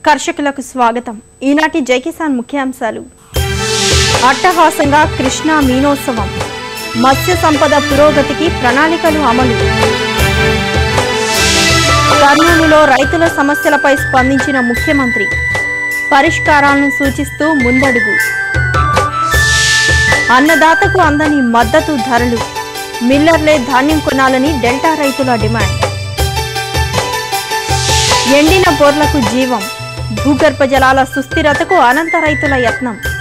కర్షకులకు స్వాగతం ఈనాటి జై కిసాన్ ముఖ్యాంశాలు అట్టహాసంగా కృష్ణా మీనోత్సవం మత్స్య సంపద పురోగతికి ప్రణాళికలు అమలు కర్నూలులో రైతుల సమస్యలపై స్పందించిన ముఖ్యమంత్రి పరిష్కారాలను సూచిస్తూ ముందడుగు అన్నదాతకు అందని మద్దతు ధరలు మిల్లర్లే ధాన్యం కొనాలని డెల్టా రైతుల డిమాండ్ ఎండిన బోర్లకు జీవం భూగర్భ జలాల సుస్థిరతకు అనంత రైతుల యత్నం